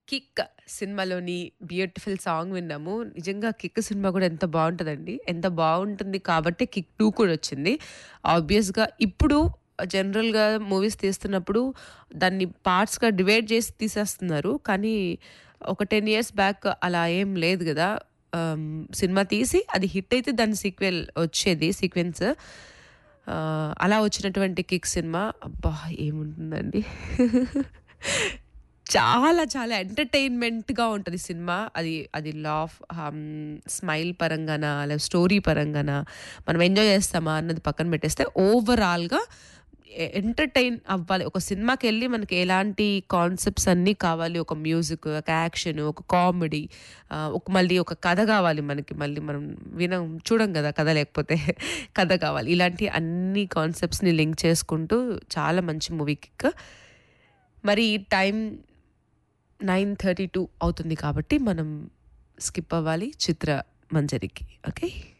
'Kick' సినిమాలోని beautiful song విన్నాము. నిజంగా 'కిక్' సినిమా కూడా ఎంత బావుంటదండి. ఎంత బావుంటుంది కాబట్టే 'కిక్ 2' కూడా వచ్చింది. ఆబ్వియస్‌గా ఇప్పుడు జనరల్‌గా మూవీస్ తీస్తున్నప్పుడు దాన్ని పార్ట్స్‌గా డివైడ్ చేసి తీసేస్తున్నారు. కానీ ఒక 10 ఇయర్స్ బ్యాక్ అలా ఏం లేదు గదా! ఆహ్, సినిమా తీసి అది హిట్ అయితే దాని సీక్వెల్ వచ్చేది సీక్వెన్స్. ఆహ్, అలా వచ్చినటువంటి 'కిక్' సినిమా అబ్బా! ఏముంటుందండి. చాలా చాలా ఎంటర్‌టైన్‌మెంట్‌గా ఉంటది సినిమా. అది అది లాఫ్ హమ్ స్మైల్ పరంగానా, లేదా స్టోరీ పరంగానా, మనం ఎంజాయ్ చేస్తామా అన్నది పక్కన పెట్టేస్తే ఓవరాల్‌గా ఎ ఎంటర్‌టైన్ అవ్వాలి. ఒక సినిమాకెళ్ళి మనకి ఎలాంటి కాన్సెప్ట్స్ అన్నీ కావాలి. ఒక మ్యూజిక్, ఒక యాక్షన్, ఒక కామెడీ ఆహ్, ఒక మళ్ళీ ఒక కథ కావాలి మనకి. మళ్ళీ మనం వినం చూడం గదా! కథ లేకపోతే కథ కావాలి. ఇలాంటి అన్ని కాన్సెప్ట్స్‌ని లింక్ చేసుకుంటూ చాలా మంచి మూవీ 'కిక్'. మరి టైం 9:32 అవుతుంది కాబట్టి మనం స్కిప్ అవ్వాలి 'చిత్ర మంజరికి' ఓకే.